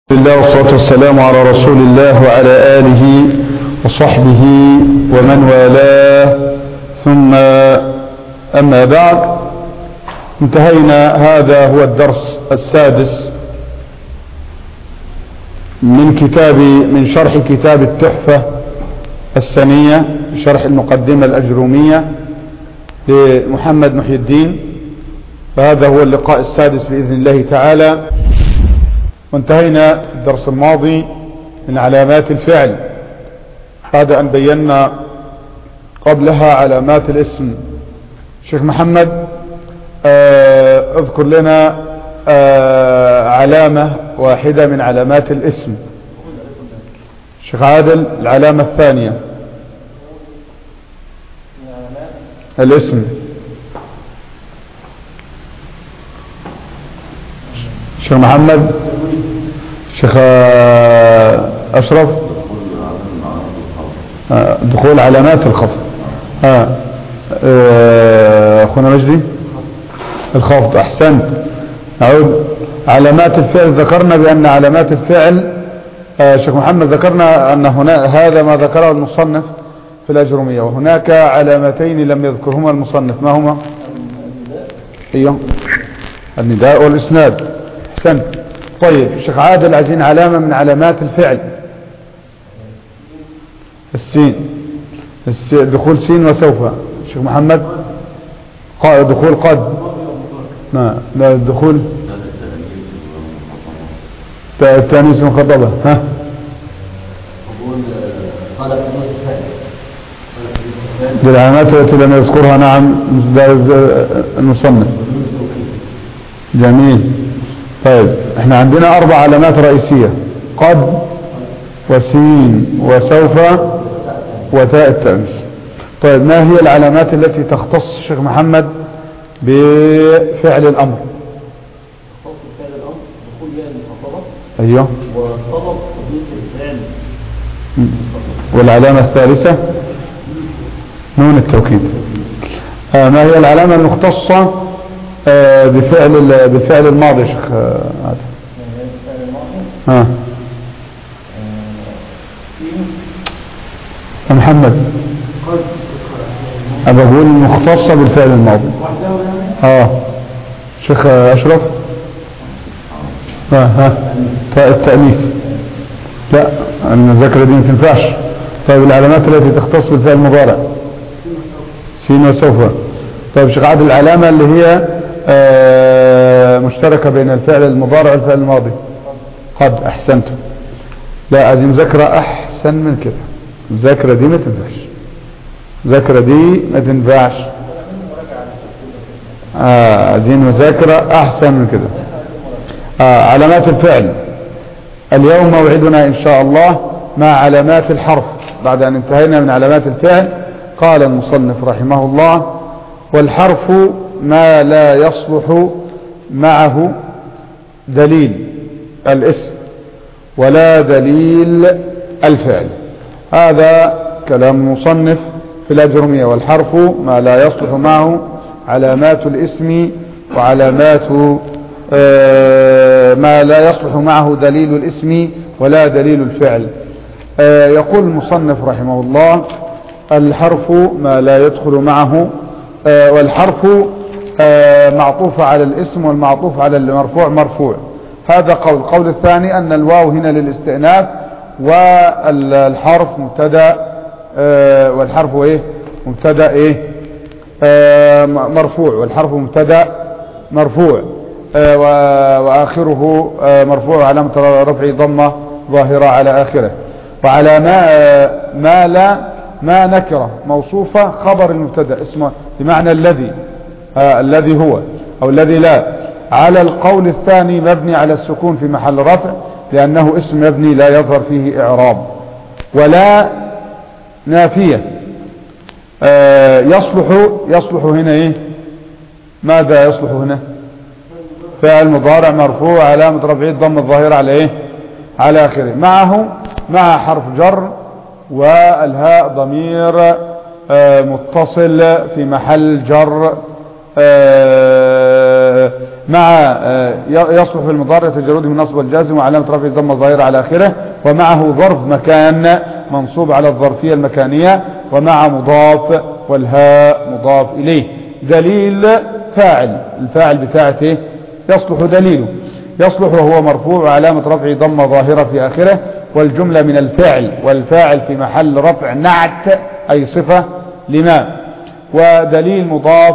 الله والصلاة والسلام على رسول الله وعلى آله وصحبه ومن والاه ثم أما بعد انتهينا هذا هو الدرس السادس من كتاب من شرح كتاب التحفة السنية شرح المقدمة الأجرومية لمحمد محي الدين فهذا هو اللقاء السادس بإذن الله تعالى وانتهينا في الدرس الماضي من علامات الفعل بعد أن بينا قبلها علامات الاسم شيخ محمد آه اذكر لنا آه علامة واحدة من علامات الاسم شيخ عادل العلامة الثانية الاسم شيخ محمد شيخ أشرف دخول علامات الخفض ها أخونا مجدي الخفض أحسنت أعود علامات الفعل ذكرنا بأن علامات الفعل شيخ محمد ذكرنا أن هنا هذا ما ذكره المصنف في الأجرمية وهناك علامتين لم يذكرهما المصنف ما هما ايوه النداء والإسناد أحسنت طيب شيخ عادل عايزين علامة من علامات الفعل السين دخول سين وسوف شيخ محمد دخول قد ما لا دخول التانيث مخطبة ها دي العلامات التي لم يذكرها نعم المصنف جميل طيب احنا عندنا اربع علامات رئيسية قد وسين وسوف وتاء التأنيث طيب ما هي العلامات التي تختص الشيخ محمد بفعل الامر ايوه والعلامة الثالثة نون التوكيد آه ما هي العلامة المختصة آه بفعل بالفعل الماضي شيخ آه ها محمد أبى أقول مختصة بالفعل الماضي اه شيخ أشرف ها ها التأنيث لا المذاكرة دي ما تنفعش طيب العلامات التي تختص بالفعل المضارع سين وسوف طيب شيخ عادل العلامة اللي هي آه مشتركة بين الفعل المضارع والفعل الماضي قد احسنتم لا عايزين مذاكرة احسن من كده المذاكرة دي ما تنفعش المذاكرة دي ما تنفعش آه عايزين مذاكرة احسن من كده آه علامات الفعل اليوم موعدنا ان شاء الله مع علامات الحرف بعد ان انتهينا من علامات الفعل قال المصنف رحمه الله والحرف ما لا يصلح معه دليل الاسم ولا دليل الفعل هذا كلام المصنف في الأجرمية والحرف ما لا يصلح معه علامات الاسم وعلامات ما لا يصلح معه دليل الاسم ولا دليل الفعل يقول المصنف رحمه الله الحرف ما لا يدخل معه والحرف معطوف على الاسم والمعطوف على المرفوع مرفوع هذا قول القول الثاني أن الواو هنا للاستئناف والحرف مبتدا والحرف ايه مبتدا ايه مرفوع والحرف مبتدا مرفوع وآخره مرفوع علامة رفع ضمة ظاهرة على آخره وعلى ما ما لا ما نكرة موصوفة خبر المبتدا اسمه بمعنى الذي آه الذي هو أو الذي لا على القول الثاني مبني على السكون في محل رفع لأنه اسم مبني لا يظهر فيه إعراب ولا نافية آه يصلح يصلح هنا ايه ماذا يصلح هنا فعل مضارع مرفوع علامة رفعه الضم الظاهرة على ايه على اخره معه مع حرف جر والهاء ضمير آه متصل في محل جر مع آه، يصلح في المضارع تجرده من نصب الجازم وعلامة رفع الضمة الظاهرة على آخره ومعه ظرف مكان منصوب على الظرفية المكانية ومع مضاف والهاء مضاف إليه دليل فاعل الفاعل بتاعته يصلح دليله يصلح وهو مرفوع وعلامة رفع ضمة ظاهرة في آخره والجملة من الفعل والفاعل في محل رفع نعت أي صفة لما ودليل مضاف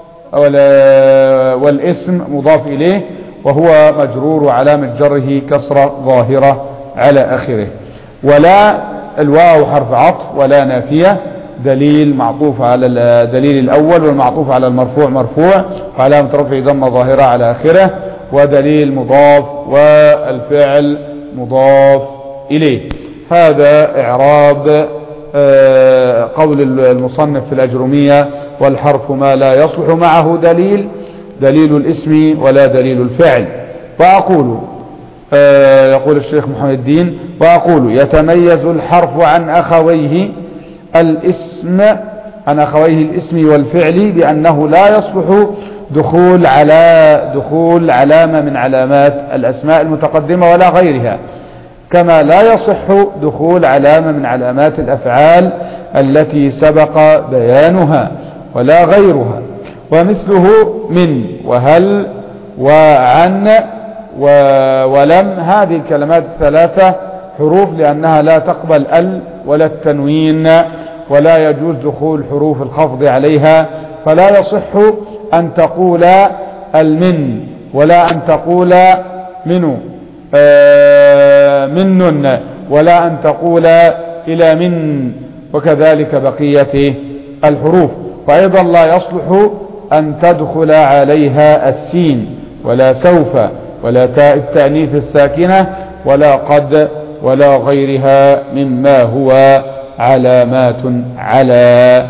والاسم مضاف إليه وهو مجرور وعلامة جره كسرة ظاهرة على آخره ولا الواو حرف عطف ولا نافية دليل معطوف على الدليل الأول والمعطوف على المرفوع مرفوع وعلامة رفع ضمة ظاهرة على آخره ودليل مضاف والفعل مضاف إليه هذا إعراب آه، قول المصنف في الأجرمية والحرف ما لا يصلح معه دليل دليل الاسم ولا دليل الفعل وأقول آه، يقول الشيخ محمد الدين وأقول يتميز الحرف عن أخويه الاسم عن أخويه الاسم والفعل بأنه لا يصلح دخول على دخول علامة من علامات الأسماء المتقدمة ولا غيرها كما لا يصح دخول علامة من علامات الأفعال التي سبق بيانها ولا غيرها ومثله من وهل وعن ولم هذه الكلمات الثلاثة حروف لأنها لا تقبل ال ولا التنوين ولا يجوز دخول حروف الخفض عليها فلا يصح أن تقول المن ولا أن تقول منو آه، من ولا أن تقول إلى من وكذلك بقية الحروف وأيضا لا يصلح أن تدخل عليها السين ولا سوف ولا تاء التأنيث الساكنة ولا قد ولا غيرها مما هو علامات على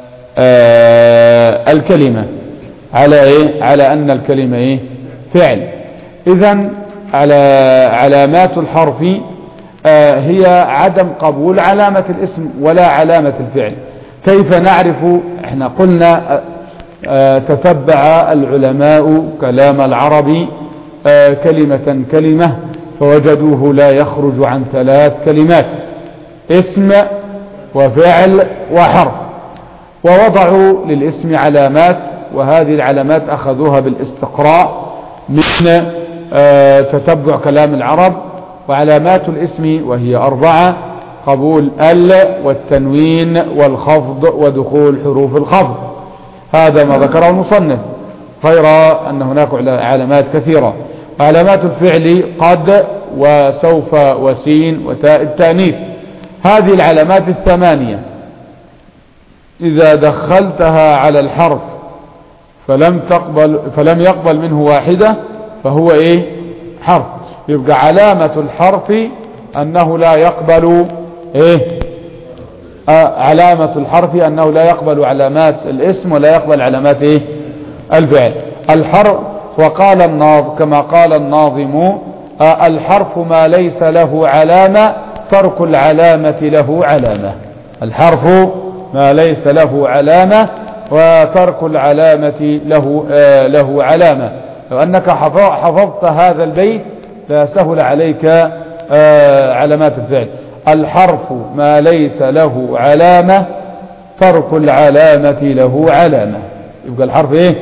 آه الكلمة على ايه على ان الكلمة ايه فعل اذا على علامات الحرف آه هي عدم قبول علامة الاسم ولا علامة الفعل كيف نعرف احنا قلنا آه, آه، تتبع العلماء كلام العرب آه كلمة كلمة فوجدوه لا يخرج عن ثلاث كلمات اسم وفعل وحرف ووضعوا للاسم علامات وهذه العلامات أخذوها بالاستقراء من آه، تتبع كلام العرب وعلامات الاسم وهي أربعة قبول ال والتنوين والخفض ودخول حروف الخفض هذا ما ذكره المصنف غير أن هناك علامات كثيرة علامات الفعل قد وسوف وسين وتاء التانيث هذه العلامات الثمانية إذا دخلتها على الحرف فلم تقبل فلم يقبل منه واحدة فهو ايه حرف يبقى علامة الحرف انه لا يقبل ايه آه علامة الحرف انه لا يقبل علامات الاسم ولا يقبل علامات ايه الفعل الحرف وقال الناظم كما قال الناظم آه الحرف ما ليس له علامة ترك العلامة له علامة الحرف ما ليس له علامة وترك العلامة له, آه له علامة لو أنك حفظت هذا البيت لا سهل عليك آه علامات الفعل الحرف ما ليس له علامة ترك العلامة له علامة يبقى الحرف ايه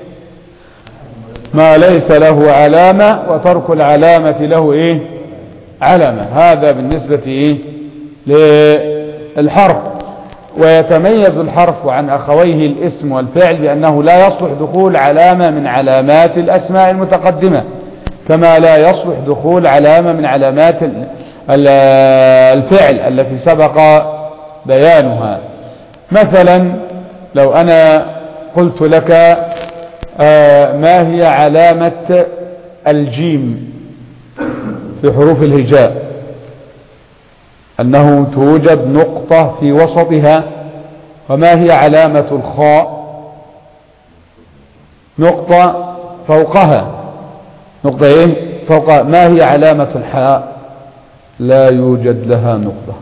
ما ليس له علامة وترك العلامة له ايه علامة هذا بالنسبة ايه للحرف ويتميز الحرف عن أخويه الاسم والفعل بأنه لا يصلح دخول علامة من علامات الأسماء المتقدمة كما لا يصلح دخول علامة من علامات الفعل التي سبق بيانها مثلا لو أنا قلت لك آه، ما هي علامة الجيم في حروف الهجاء أنه توجد نقطة في وسطها وما هي علامة الخاء نقطة فوقها نقطة ايه فوق ما هي علامة الحاء لا يوجد لها نقطة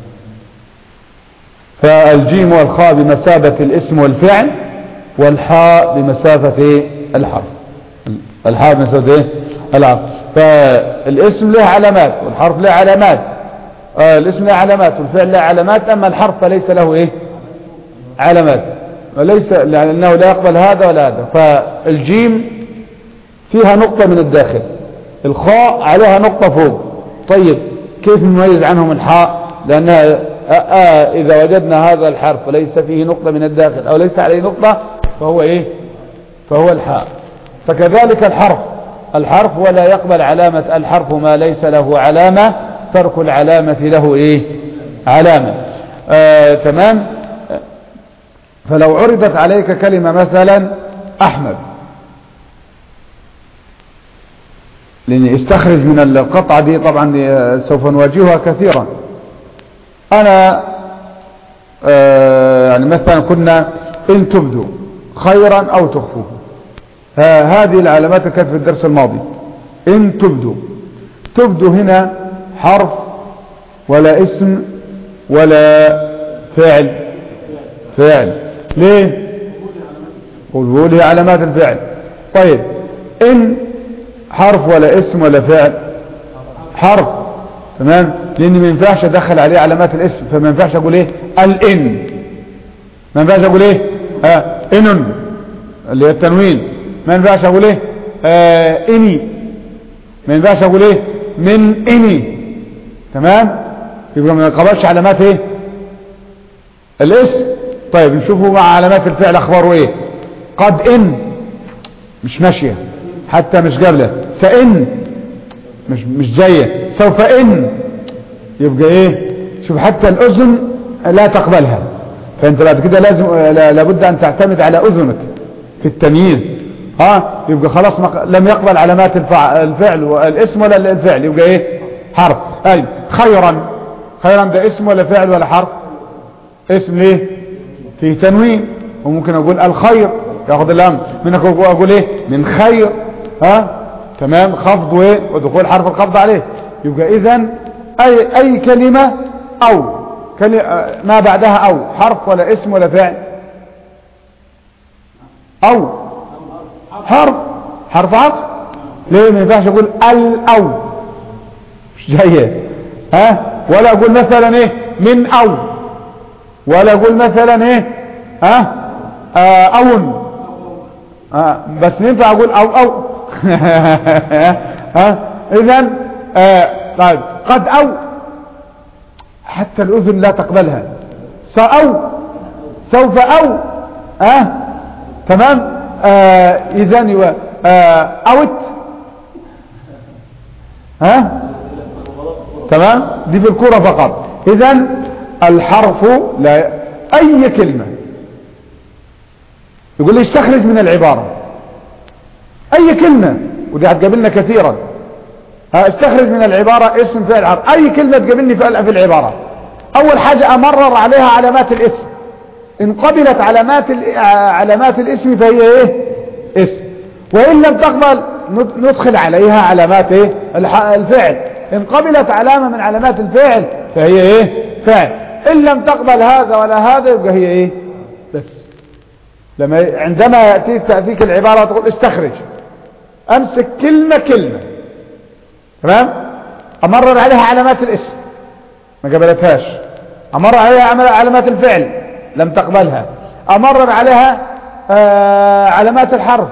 فالجيم والخاء بمثابة الاسم والفعل والحاء بمسافة الحرف الحرف من سبب ايه العطف فالاسم له علامات والحرف له علامات آه الاسم له علامات والفعل له علامات اما الحرف فليس له ايه علامات وليس لانه لا يقبل هذا ولا هذا فالجيم فيها نقطة من الداخل الخاء عليها نقطة فوق طيب كيف نميز عنهم الحاء لأنها آآ آآ إذا وجدنا هذا الحرف وليس فيه نقطة من الداخل أو ليس عليه نقطة فهو إيه فهو الحاء فكذلك الحرف الحرف ولا يقبل علامة الحرف ما ليس له علامة ترك العلامة له إيه علامة آه تمام فلو عرضت عليك كلمة مثلا أحمد لأني استخرج من القطعة دي طبعا سوف نواجهها كثيرا أنا آه يعني مثلا كنا إن تبدوا خيرا أو تخفوه هذه العلامات اللي كانت في الدرس الماضي إن تبدوا تبدوا هنا حرف ولا اسم ولا فعل فعل ليه قولوا علامات الفعل طيب إن حرف ولا اسم ولا فعل حرف تمام لان ما ينفعش ادخل عليه علامات الاسم فما ينفعش اقول ايه الان ما ينفعش اقول ايه آه ان اللي هي التنوين ما ينفعش اقول ايه آه اني ما ينفعش اقول ايه من اني تمام يبقى ما يقبلش علامات ايه الاسم طيب نشوفه مع علامات الفعل اخباره ايه قد ان مش ماشيه حتى مش قابله سإن مش مش جايه سوف ان يبقى ايه شوف حتى الاذن لا تقبلها فانت بعد كده لازم لابد ان تعتمد على اذنك في التمييز ها يبقى خلاص لم يقبل علامات الفعل والاسم ولا الفعل يبقى ايه حرف اي خيرا خيرا ده اسم ولا فعل ولا حرف اسم ليه فيه تنوين وممكن اقول الخير ياخذ الامر من اقول ايه من خير ها تمام خفض وايه ودخول حرف الخفض عليه يبقى اذا اي اي كلمة او ما بعدها او حرف ولا اسم ولا فعل او حرف حرف عطف ليه ما ينفعش اقول ال او مش جايه ها ولا اقول مثلا ايه من او ولا اقول مثلا ايه ها آه اون آه بس ينفع اقول او او ها اذا آه طيب قد او حتى الاذن لا تقبلها سأو سوف او ها تمام آه اذا آه اوت ها تمام دي في الكرة فقط اذا الحرف لا اي كلمة يقول لي استخرج من العبارة اي كلمة ودي هتقابلنا كثيرا استخرج من العبارة اسم فعل حرف اي كلمة تقابلني في العبارة اول حاجة امرر عليها علامات الاسم ان قبلت علامات علامات الاسم فهي ايه اسم وان لم تقبل ندخل عليها علامات ايه الفعل ان قبلت علامة من علامات الفعل فهي ايه فعل ان لم تقبل هذا ولا هذا يبقى هي ايه بس لما عندما يأتيك تأتيك العبارة تقول استخرج امسك كلمة كلمة تمام امرر عليها علامات الاسم ما قبلتهاش امرر عليها علامات الفعل لم تقبلها امرر عليها آه علامات الحرف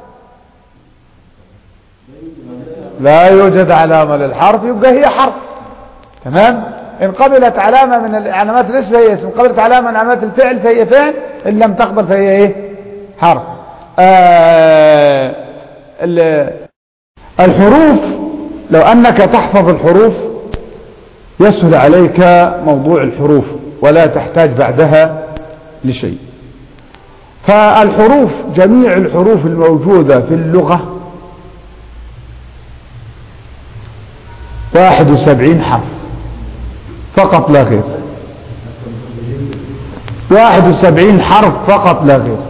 لا يوجد علامة للحرف يبقى هي حرف تمام ان قبلت علامة من علامات الاسم فهي اسم قبلت علامة من علامات الفعل فهي فعل ان لم تقبل فهي ايه حرف آه الحروف لو انك تحفظ الحروف يسهل عليك موضوع الحروف ولا تحتاج بعدها لشيء فالحروف جميع الحروف الموجودة في اللغة واحد وسبعين حرف فقط لا غير واحد وسبعين حرف فقط لا غير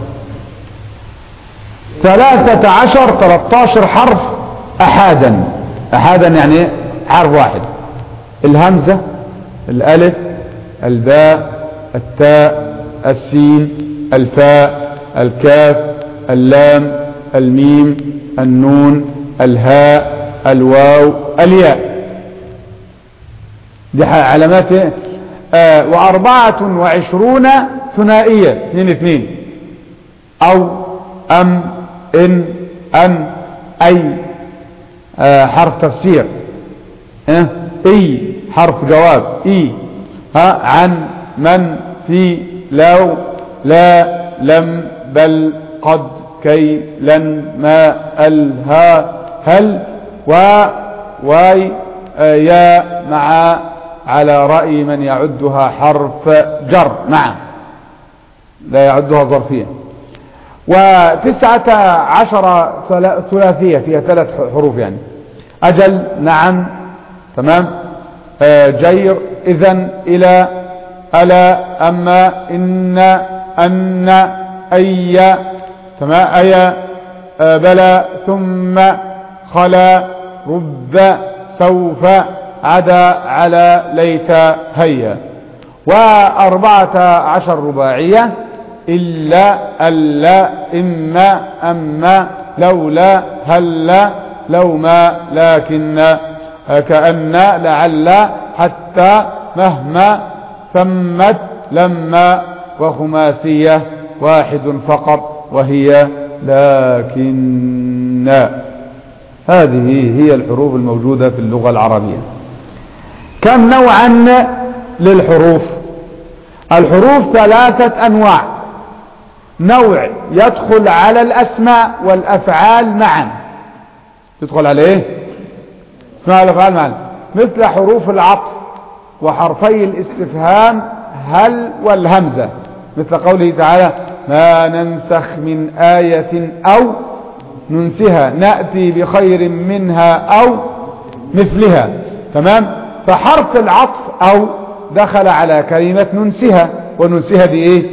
ثلاثة عشر تلتاشر حرف أحادا أحادا يعني حرف واحد الهمزة الألف الباء التاء السين الفاء الكاف اللام الميم النون الهاء الواو الياء دي علامات إيه؟ آه وأربعة وعشرون ثنائية اثنين اثنين أو أم إن أن أي آه حرف تفسير اه اي حرف جواب اي ها عن من في لو لا لم بل قد كي لن ما ال ها هل و واي آه يا مع على رأي من يعدها حرف جر نعم لا يعدها ظرفيا وتسعة عشر ثلاثية فيها ثلاث حروف يعني أجل نعم تمام آه جير إذا إلى ألا أما إن أن أي تمام أي آه بلى ثم خلا رب سوف عدا على ليت هيا وأربعة عشر رباعية إلا ألا إما أما لولا هلا لو ما لكن كأن لعل حتى مهما ثمت لما وخماسية واحد فقط وهي لكن هذه هي الحروف الموجودة في اللغة العربية كم نوعا للحروف الحروف ثلاثة أنواع نوع يدخل على الأسماء والأفعال معا يدخل على ايه اسماء الأفعال معا مثل حروف العطف وحرفي الاستفهام هل والهمزة مثل قوله تعالى ما ننسخ من آية أو ننسها نأتي بخير منها أو مثلها تمام فحرف العطف أو دخل على كلمة ننسها وننسها دي ايه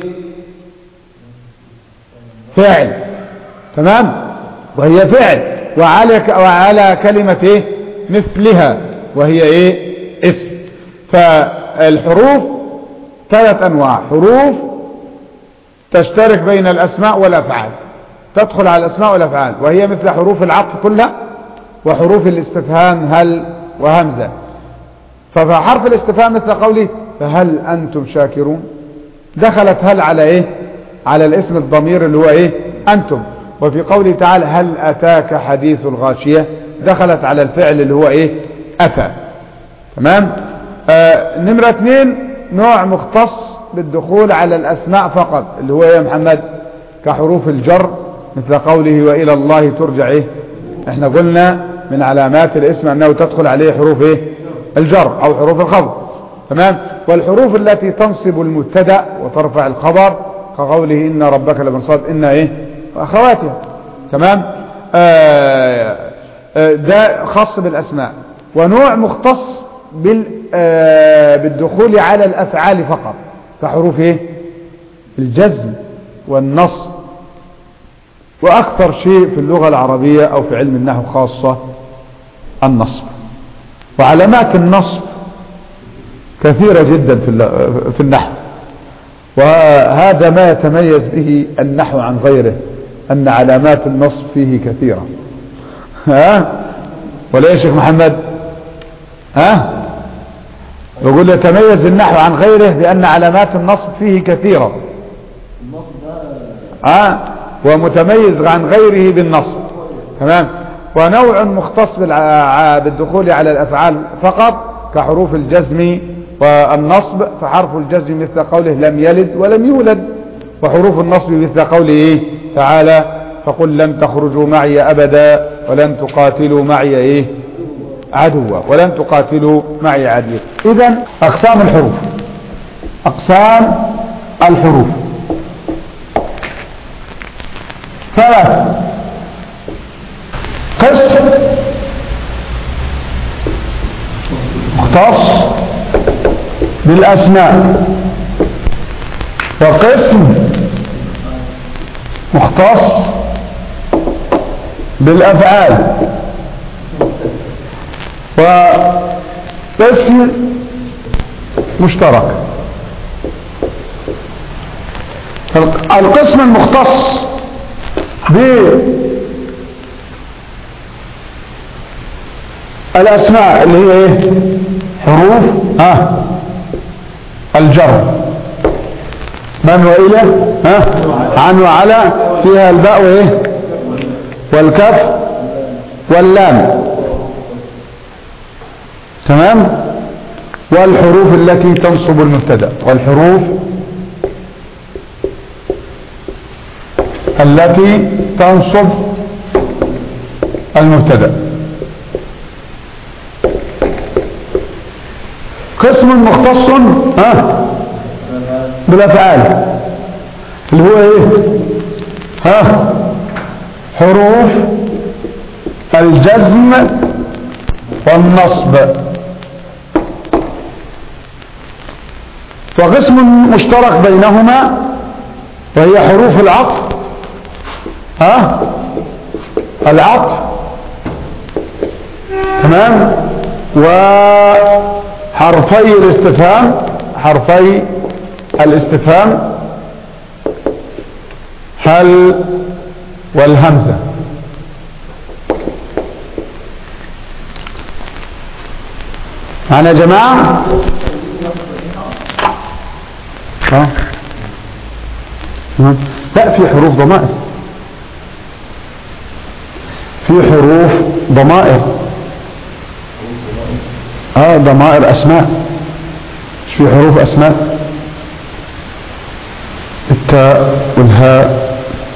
فعل تمام وهي فعل وعلى, وعلى كلمة ايه مثلها وهي ايه اسم فالحروف ثلاث انواع حروف تشترك بين الاسماء والافعال تدخل على الاسماء والافعال وهي مثل حروف العطف كلها وحروف الاستفهام هل وهمزة فحرف الاستفهام مثل قولي فهل انتم شاكرون دخلت هل على ايه على الاسم الضمير اللي هو ايه انتم وفي قوله تعالى هل اتاك حديث الغاشية دخلت على الفعل اللي هو ايه اتى تمام آه نمرة اثنين نوع مختص بالدخول على الاسماء فقط اللي هو يا محمد كحروف الجر مثل قوله والى الله ترجع ايه احنا قلنا من علامات الاسم انه تدخل عليه حروف ايه الجر او حروف الخفض تمام والحروف التي تنصب المبتدا وترفع الخبر كقوله ان ربك لمنصب ان ايه واخواتها تمام آه آه ده خاص بالاسماء ونوع مختص بال آه بالدخول على الافعال فقط كحروف ايه الجزم والنصب واكثر شيء في اللغة العربية او في علم النحو خاصة النصب وعلامات النصب كثيرة جدا في النحو وهذا ما يتميز به النحو عن غيره أن علامات النصب فيه كثيرة ها ولا يا شيخ محمد ها يقول يتميز النحو عن غيره بأن علامات النصب فيه كثيرة ها ومتميز عن غيره بالنصب تمام ونوع مختص بالدخول على الأفعال فقط كحروف الجزم والنصب فحرف الجزم مثل قوله لم يلد ولم يولد وحروف النصب مثل قوله إيه تعالى فقل لن تخرجوا معي أبدا ولن تقاتلوا معي إيه عدوا ولن تقاتلوا معي عدوا إذا أقسام الحروف أقسام الحروف ثلاث قسم مختص بالأسماء وقسم مختص بالأفعال وقسم مشترك القسم المختص الاسماء اللي هي ايه حروف ها الجر من والى ها عن وعلى فيها الباء وايه والكف واللام تمام والحروف التي تنصب المبتدا والحروف التي تنصب المبتدا قسم مختص ها بالافعال اللي هو ايه ها حروف الجزم والنصب وقسم مشترك بينهما وهي حروف العطف ها العطف تمام وحرفي الاستفهام حرفي الاستفهام هل والهمزة معنا يا جماعة ها لا في حروف ضمائر في حروف ضمائر اه ضمائر اسماء مش في حروف اسماء التاء والهاء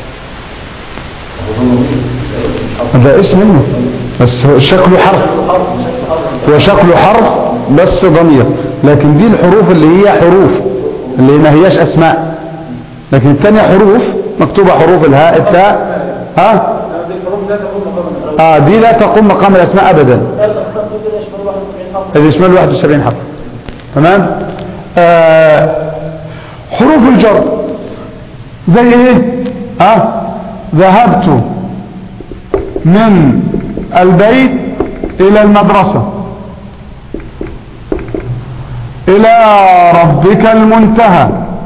ده اسم منه بس هو شكله حرف هو شكله حرف بس ضمير لكن دي الحروف اللي هي حروف اللي ما هياش اسماء لكن الثانية حروف مكتوبة حروف الهاء التاء ها اه دي لا تقوم مقام الاسماء ابدا اللي يشمل 71 حرف تمام آه حروف الجر زي ايه ها آه ذهبت من البيت الى المدرسة الى ربك المنتهى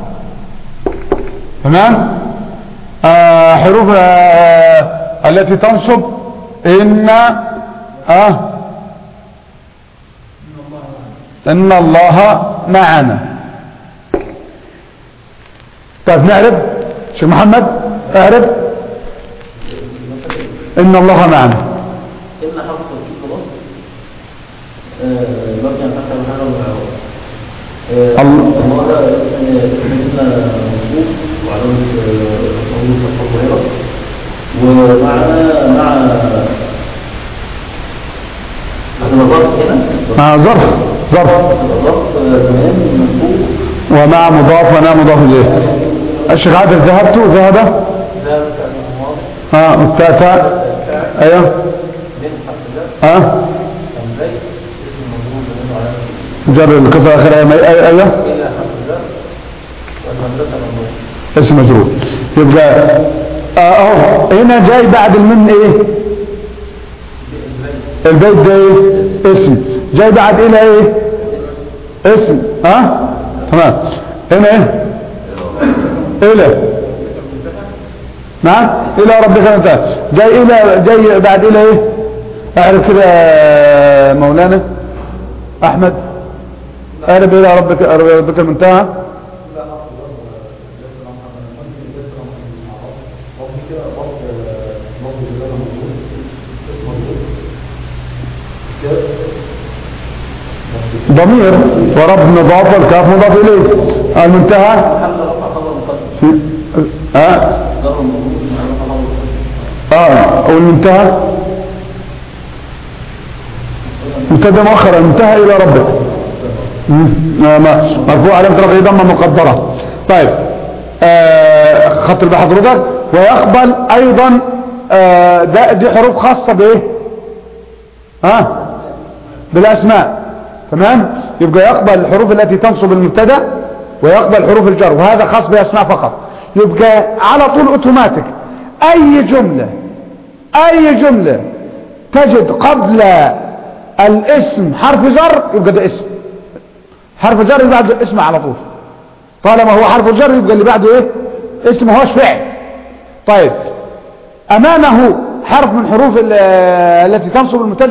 تمام آه حروف آه التي تنصب ان آه ان الله معنا طيب نعرف شيخ محمد اعرف ان الله معنا إن حرف توكيد خلاص مبني على فتح الحاجة والعوض الله- الله اسم موصوف وعلامة قوله فتح الظاهرة ومعنا مع احنا ظرف هنا مع ظرف ظرف ظرف زمان منصوب ومع مضاف ونا مضاف اليه الشيخ عادل ذهبت ذهب ذلك الماضي ها التاء ايوه من حرف الله ها تنبي اسم مضروب منه علامة جر الكسر اخر ايوه ايوه إلى حرف الله والهمزة مضروب اسم مجرور يبقى آه، اهو هنا جاي بعد المن ايه البيت ده ايه اسم جاي بعد الى ايه اسم ها تمام هنا ايه الى نعم الى ربك انت جاي الى جاي بعد الى ايه اعرف كده يا مولانا احمد اعرف الى ربك ربك المنتهى ضمير ورب مضاف والكاف مضاف اليه المنتهى حمل رفع خبر مقدم في اه ضرب مضروب مع رفع خبر مقدم اه والمنتهى مبتدا مؤخر المنتهى الى ربك مم. آه، ما- مرفوع علامه رفعه ضمه مقدره طيب آه خط البحث حضرتك ويقبل ايضا آه ده دي حروف خاصه بايه ها آه بالاسماء تمام يبقى يقبل الحروف التي تنصب المبتدا ويقبل حروف الجر وهذا خاص باسماء فقط يبقى على طول اوتوماتيك اي جمله اي جمله تجد قبل الاسم حرف جر يبقى ده اسم حرف جر اللي بعده اسم على طول طالما هو حرف جر يبقى اللي بعده ايه اسم هوش فعل طيب امامه حرف من حروف ال- التي تنصب المبتدا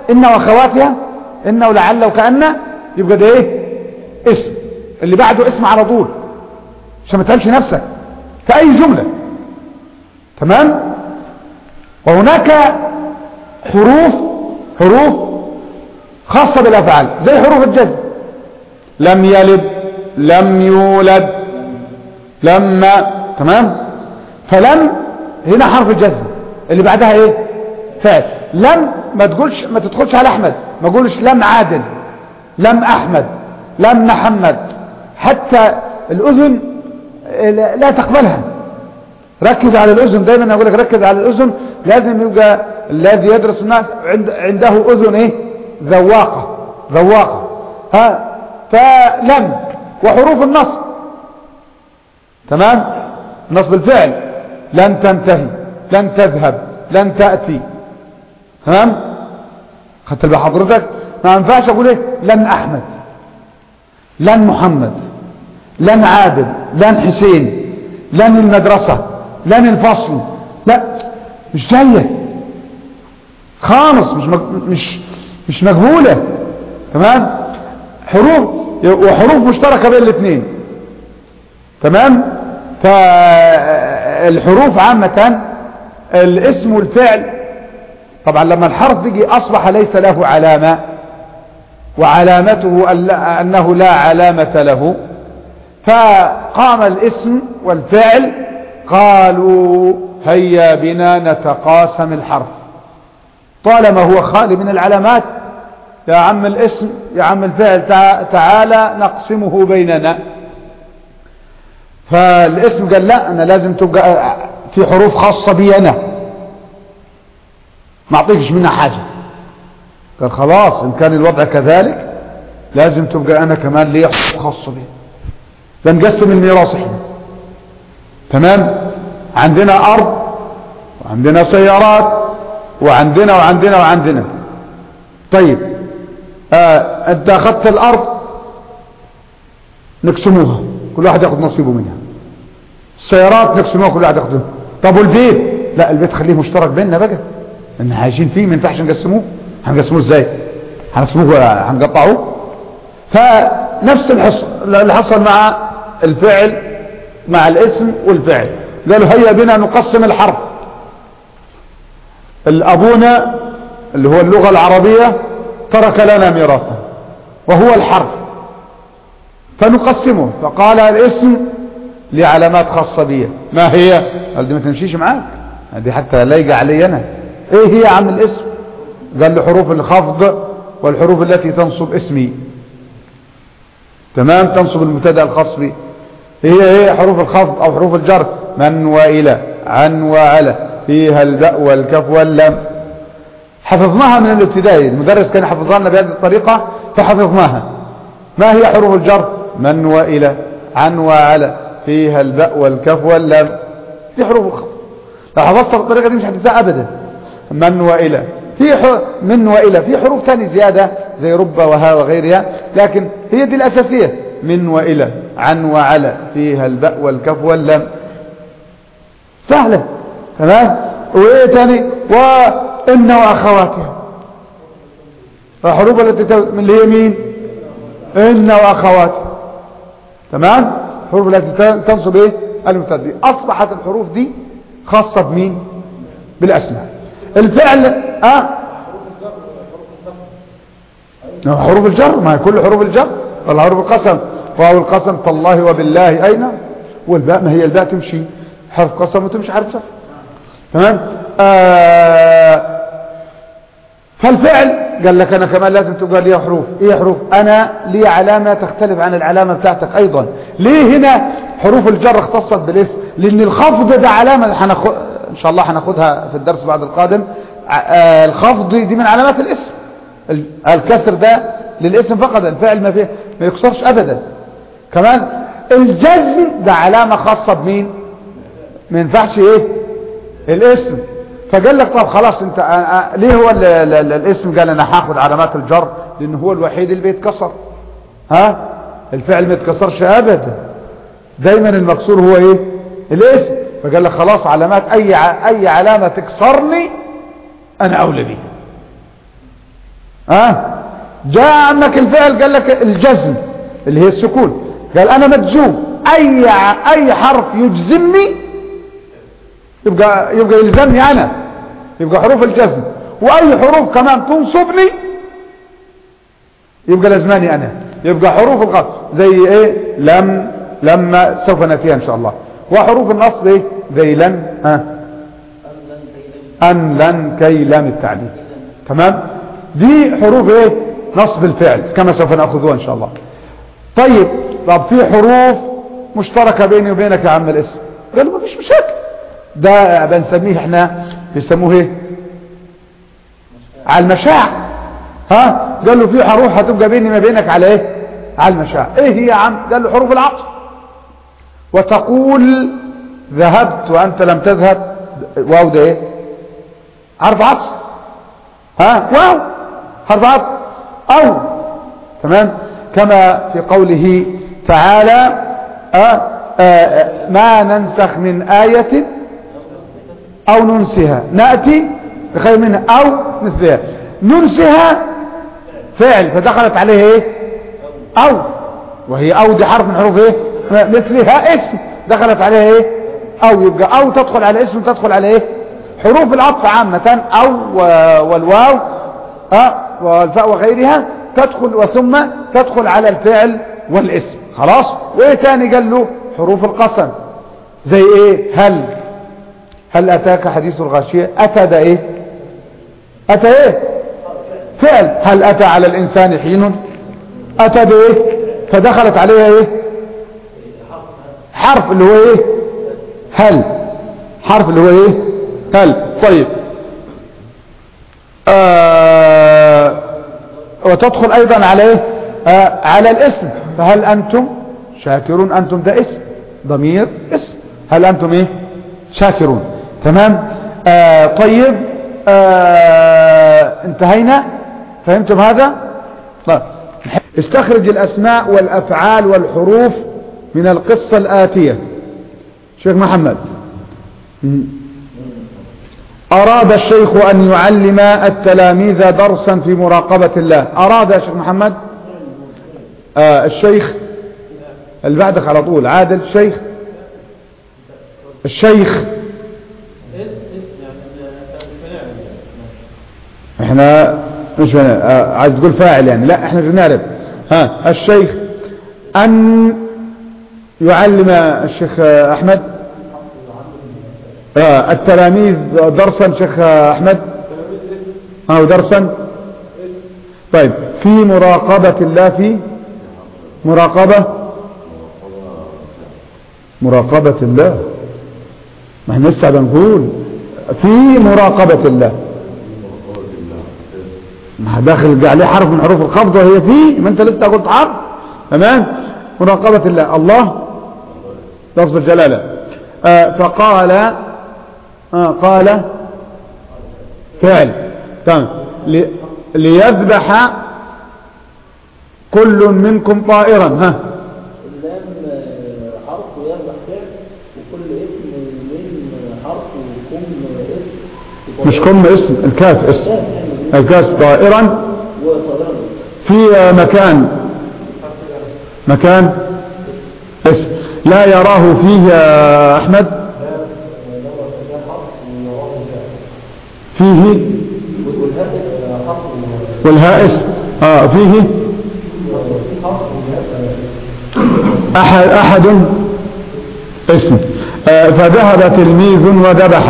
إن وأخواتها إن ولعل وكأن يبقى ده إيه اسم اللي بعده اسم على طول عشان ما تهمش نفسك في أي جملة تمام وهناك حروف حروف خاصة بالأفعال زي حروف الجزم لم يلد لم يولد لما تمام فلم هنا حرف الجزم اللي بعدها ايه فعل لم ما تقولش ما تدخلش على احمد ما تقولش لم عادل لم احمد لم محمد حتى الاذن لا لا تقبلها ركز على الاذن دايما اقول لك ركز على الاذن لازم يبقى الذي يدرس الناس عند عنده اذن ايه ذواقه ذواقه ها فلم وحروف النصب تمام نصب الفعل لن تنتهي لن تذهب لن تأتي تمام خدت بقى حضرتك ما ينفعش اقول ايه لن احمد لن محمد لن عادل لن حسين لن المدرسة لن الفصل لا مش جاية خالص مش مج... مش مش مقبولة تمام حروف وحروف مشتركة بين الاثنين تمام فالحروف عامة الاسم والفعل طبعا لما الحرف يجي أصبح ليس له علامة وعلامته أنه لا علامة له فقام الاسم والفعل قالوا هيا بنا نتقاسم الحرف طالما هو خالي من العلامات يا عم الاسم يا عم الفعل تعالى نقسمه بيننا فالاسم قال لا انا لازم تبقى في حروف خاصة بي انا ما اعطيكش منها حاجة قال خلاص ان كان الوضع كذلك لازم تبقى انا كمان لي حروف خاصة بي بنقسم الميراث احنا تمام عندنا ارض وعندنا سيارات وعندنا وعندنا وعندنا طيب آه انت اخذت الارض نقسموها كل واحد ياخذ نصيبه منها السيارات نقسموها كل واحد ياخذ طب والبيت لا البيت خليه مشترك بيننا بقى ان عايشين فيه ما ينفعش نقسموه هنقسموه ازاي هنقسموه هنقطعوه فنفس الحصل اللي حصل مع الفعل مع الاسم والفعل قالوا هيا بنا نقسم الحرف الابونا اللي هو اللغة العربية ترك لنا ميراثا وهو الحرف فنقسمه فقال الاسم لعلامات خاصة بي ما هي قال دي ما تمشيش معاك دي حتى لايقة علي انا ايه هي عم الاسم قال له حروف الخفض والحروف التي تنصب اسمي تمام تنصب المبتدا الخاص بي هي هي حروف الخفض او حروف الجر من والى عن وعلى فيها الباء والكف واللام حفظناها من الابتدائي المدرس كان حفظها لنا بهذه الطريقة فحفظناها ما هي حروف الجر من وإلى عن وعلى فيها الباء والكف واللام دي حروف الخفض لو حفظت الطريقة دي مش هتنساها أبدا من وإلى في من وإلى في حروف ثانية زيادة زي رب وها وغيرها لكن هي دي الأساسية من وإلى عن وعلى فيها الباء والكف واللام سهلة تمام وإيه تاني وإن وأخواتها الحروف التي من اللي هي مين إن وأخواتها تمام الحروف التي تنصب إيه المبتدا أصبحت الحروف دي خاصة بمين بالأسماء الفعل اه حروف الجر ما هي كل حروف الجر ولا حروف القسم واو القسم تالله وبالله اين والباء ما هي الباء تمشي حرف قسم وتمشي حرف جر تمام آه فالفعل قال لك انا كمان لازم تبقى لي حروف ايه حروف انا لي علامة تختلف عن العلامة بتاعتك ايضا ليه هنا حروف الجر اختصت بالاسم لان الخفض ده علامة هناخد ان شاء الله هناخدها في الدرس بعد القادم آه الخفض دي من علامات الاسم الكسر ده للاسم فقط الفعل ما فيه ما يكسرش ابدا كمان الجزم ده علامة خاصة بمين ما ينفعش ايه الاسم فقال لك طب خلاص انت آه ليه هو ال ال ال الاسم قال انا هاخد علامات الجر لان هو الوحيد اللي بيتكسر ها الفعل ما يتكسرش ابدا دايما المكسور هو ايه الاسم فقال لك خلاص علامات اي اي علامة تكسرني انا اولى بيها ها جاء عمك الفعل قال لك الجزم اللي هي السكون قال انا مجزوم اي اي حرف يجزمني يبقى يبقى يلزمني انا يبقى حروف الجزم واي حروف كمان تنصبني يبقى لازماني انا يبقى حروف القصر زي ايه لم لما سوف ناتيها ان شاء الله وحروف النصب ايه زي لن ها ان لن كي لام التعليم تمام دي حروف ايه نصب الفعل كما سوف ناخذها ان شاء الله طيب طب في حروف مشتركه بيني وبينك يا عم الاسم قالوا ما فيش مشاكل ده بنسميه احنا بيسموه ايه على المشاع ها قال له في حروف هتبقى بيني ما بينك على ايه على المشاع ايه هي يا عم قال له حروف العطف وتقول ذهبت وانت لم تذهب واو ده ايه حرف عطف ها واو حرف عطف او تمام كما في قوله تعالى آه آه ما ننسخ من آية أو ننسها نأتي بخير منها أو مثلها ننسها فعل فدخلت عليه ايه أو وهي أو دي حرف من حروف ايه مثلها اسم دخلت عليها ايه أو يبقى أو تدخل على اسم تدخل على ايه حروف العطف عامة أو والواو أه والفاء وغيرها تدخل وثم تدخل على الفعل والاسم خلاص وايه تاني قال له حروف القسم زي ايه هل هل اتاك حديث الغاشية اتى ده ايه اتى ايه فعل هل اتى على الانسان حين اتى ده ايه فدخلت عليها ايه حرف اللي هو ايه هل حرف اللي هو ايه هل طيب آه وتدخل ايضا على ايه آه على الاسم فهل انتم شاكرون انتم ده اسم ضمير اسم هل انتم ايه شاكرون تمام آه طيب آه انتهينا فهمتم هذا طيب استخرج الاسماء والافعال والحروف من القصة الاتية شيخ محمد أراد الشيخ أن يعلم التلاميذ درسا في مراقبة الله أراد يا شيخ محمد آه الشيخ اللي بعدك على طول عادل الشيخ الشيخ احنا مش آه عايز تقول فاعل يعني لا احنا مش بنعرف ها الشيخ أن يعلم الشيخ أحمد آه التلاميذ درسا شيخ احمد اه درسا طيب في مراقبة الله في مراقبة مراقبة الله ما احنا لسه بنقول في مراقبة الله ما داخل عليه حرف من حروف الخفض وهي في ما انت لسه قلت حرف تمام مراقبة الله الله لفظ الجلالة آه فقال آه قال فعل تمام ليذبح كل منكم طائرا ها اللام حرف ويذبح فعل وكل اسم من حرف وكم اسم مش كم اسم الكاف اسم الكاف طائرا وطيران في مكان مكان اسم لا يراه فيه يا احمد فيه والهاء اسم اه فيه احد احد اسم آه فذهب تلميذ وذبح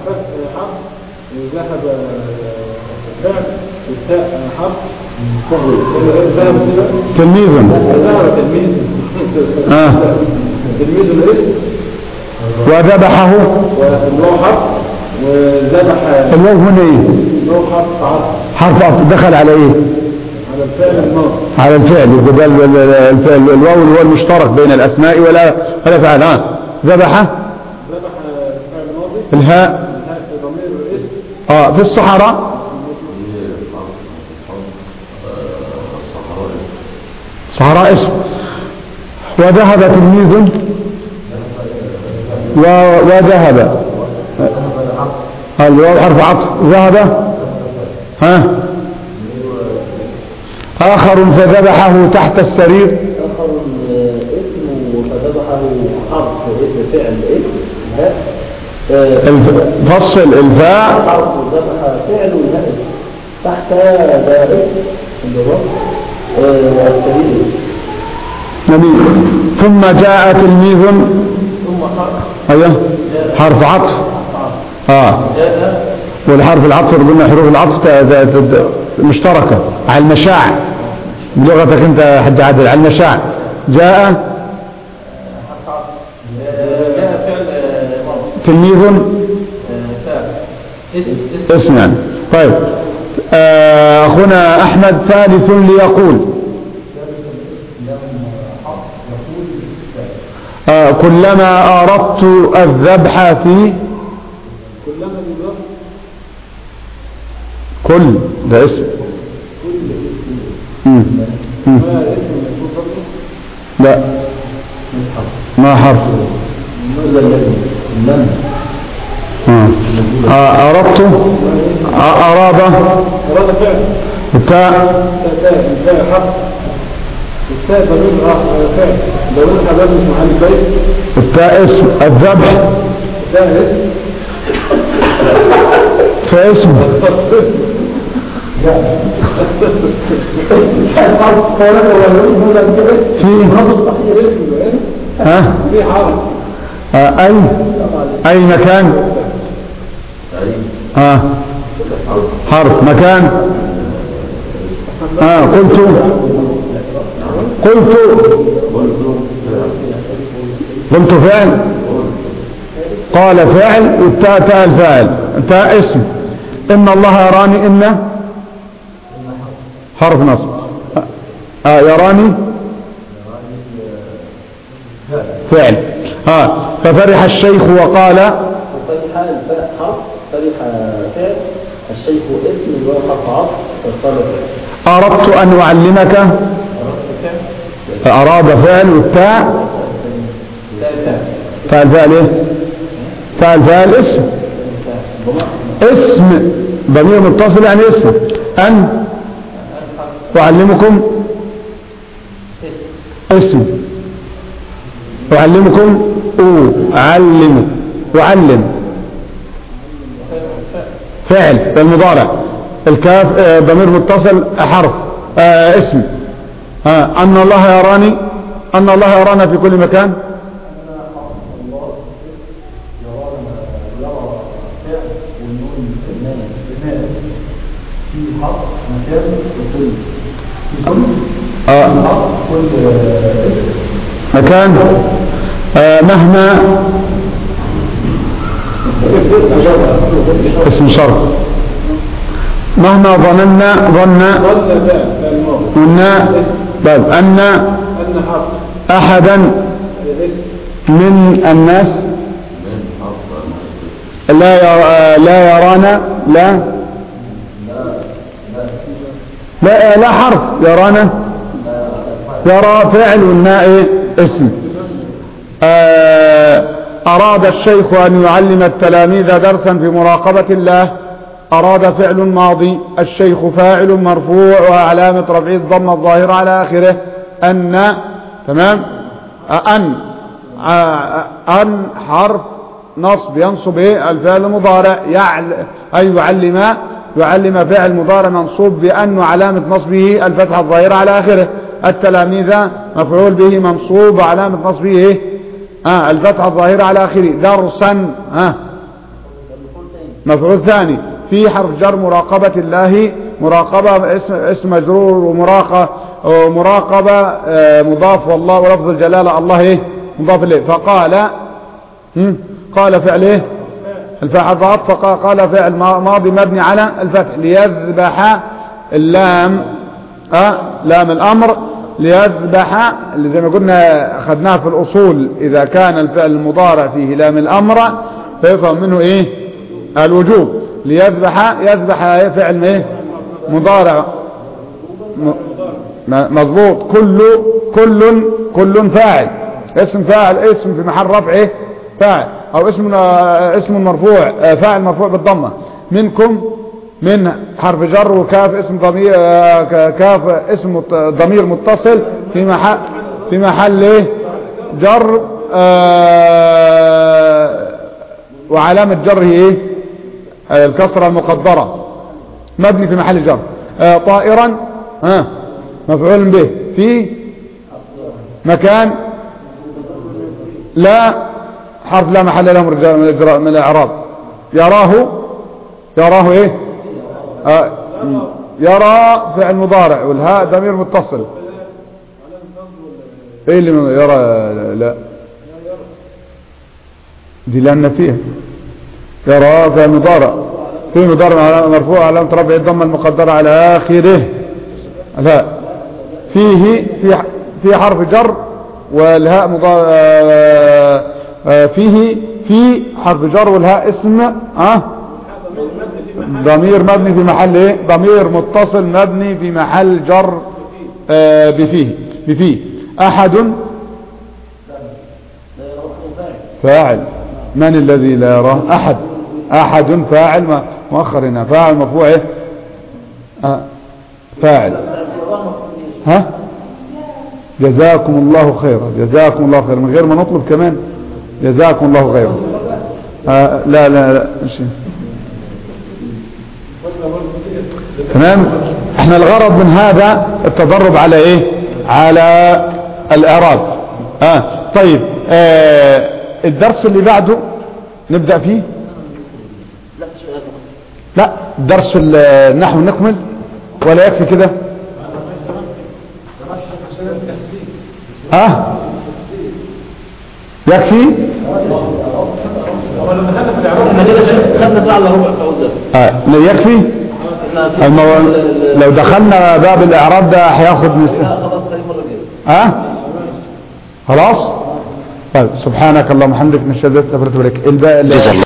ذهب فعل والتاء حرف ذهب تلميذ ذهب تلميذ آه. تلميذ الاسم وذبحه والواو حرف وذبح الواو هنا ايه الواو حرف عطف حرف عطف دخل على ايه على الفعل الماضي على الفعل يبقى ده ال- ال- الفعل الواو اللي هو المشترك بين الاسماء ولا ولا فعل ها ذبح ذبح فعل ماضي الهاء الهاء في ضمير الاسم اه في الصحراء صحراء اسم وذهب تلميذ و- وذهب الواو حرف عطف ذهب ها آخر فذبحه تحت السرير آخر اسم فذبحه حرف اسم فعل اسم هاء آه، الف- فصل الفاء حرف ذبح فعل هاء تحت هذا اسم اللي هو آه، السبيل جميل ثم جاء تلميذ ثم حرف ايوه حرف عطف اه جاء والحرف العطف قلنا حروف العطف ت- ت- ت- مشتركة على المشاع بلغتك انت يا حاج عادل على المشاع جاء جاء فعل آه، ماضي تلميذ آه، فعل اسم اسم اسم يعني طيب آه، اخونا احمد ثالث ليقول آه، كلما اردت الذبح في كلما يضاف كل ده اسم مم. مم. ما اسم مشهور برضه لا من حرف ما حرف ولا الذي لم آه. آه، اردت آه، اراد أراد فعل التاء التاء التاء حرف التاء ضمير آه، فعل ضمير حباب مش محل كويس التاء اسم الذبح التاء اسم فاسم في ها في حرف آه، اي اي مكان اه حرف مكان اه قلت قلت قلت فعل قال فعل والتاء تاء الفاعل تاء اسم ان الله يراني ان حرف نصب آه يراني فعل آه ففرح الشيخ وقال فرح الفاء حرف فرح فعل الشيخ اسم اللي هو حرف عطف فقال فعل أردت أن أعلمك أردت فعل أراد فعل والتاء تاء فعل تاء الفعل إيه تاء الفعل اسم اسم ضمير متصل يعني اسم أن أعلمكم اسم أعلمكم أعلم أعلم فعل المضارع الكاف آه، ضمير متصل حرف آه، اسم آه، أن الله يراني أن الله يرانا في كل مكان آه، مكان آه، مهما اسم شرط مهما ظننا ظن ظن فعل فعل ماضي قلنا بل أن أن حرف أحدا الاسم من الناس لا يرى لا يرانا لا لا لا حرف يرانا يرى فعل والناء إيه؟ اسم آه، أراد الشيخ أن يعلم التلاميذ درسا في مراقبة الله أراد فعل ماضي الشيخ فاعل مرفوع وعلامة رفعه الضم الظاهرة على آخره أن تمام آه، أن آه، أن حرف نصب ينصب إيه الفعل المضارع يعل أي يعلم يعلم فعل مضارع منصوب بأن علامة نصبه الفتحة الظاهرة على آخره التلاميذ مفعول به منصوب وعلامة نصبه إيه آه الفتحة الظاهرة على آخره درسا آه مفعول ثاني في حرف جر مراقبة الله مراقبة اسم, اسم مجرور ومراقبة ومراقبة آه، مضاف والله ولفظ الجلالة الله ايه مضاف اليه فقال هم؟ قال فعل ايه الفاعل ضغط فقال قال فعل ما- ماضي مبني على الفتح ليذبح اللام أه لام الامر ليذبح اللي زي ما قلنا اخذناها في الاصول اذا كان الفعل المضارع فيه لام الامر فيفهم منه ايه الوجوب ليذبح يذبح إيه؟ فعل ايه مضارع م- م- مظبوط كل كل كل فاعل اسم فاعل اسم في محل رفع ايه فاعل او اسم اسم مرفوع آه، فاعل مرفوع بالضمه منكم من حرف جر وكاف اسم ضمير آه، ك- كاف اسم مت- ضمير متصل في محل في محل ايه جر آه، وعلامة جره ايه آه، الكسرة المقدرة مبني في محل جر آه، طائرا ها مفعول به في مكان لا حرف لا محل له من الج- من الإجراء- من الاعراب يراه يراه ايه آه م. يرى فعل مضارع والهاء ضمير متصل ايه اللي من يرى لا دي لان فيها يرى فعل مضارع في مضارع مرفوع علامة رفع الضمة المقدرة على آخره لا فيه في في حرف جر والهاء مضارع آه، آه، فيه في حرف جر والهاء اسم اه ضمير مبني في محل ايه ضمير متصل مبني في محل جر آه بفيه بفيه احد فاعل من الذي لا يراه احد احد فاعل ما- مؤخر هنا فاعل مرفوع ايه آه فاعل ها جزاكم الله خيرا جزاكم الله خيرا من غير ما نطلب كمان جزاكم الله خيرا آه لا لا لا مش تمام احنا الغرض من هذا التدرب على ايه على الاعراب اه طيب آه الدرس اللي بعده نبدأ فيه لا شيء لا درس النحو نكمل ولا يكفي كده ها يكفي احنا كده خدنا ساعة الا ربع فوز آه. لا يكفي المو... لو دخلنا باب الاعراب ده هياخد نس... خلاص تاني مرة كده ها خلاص طيب سبحانك اللهم وبحمدك نشهد ان لا اله الا انت جزا الله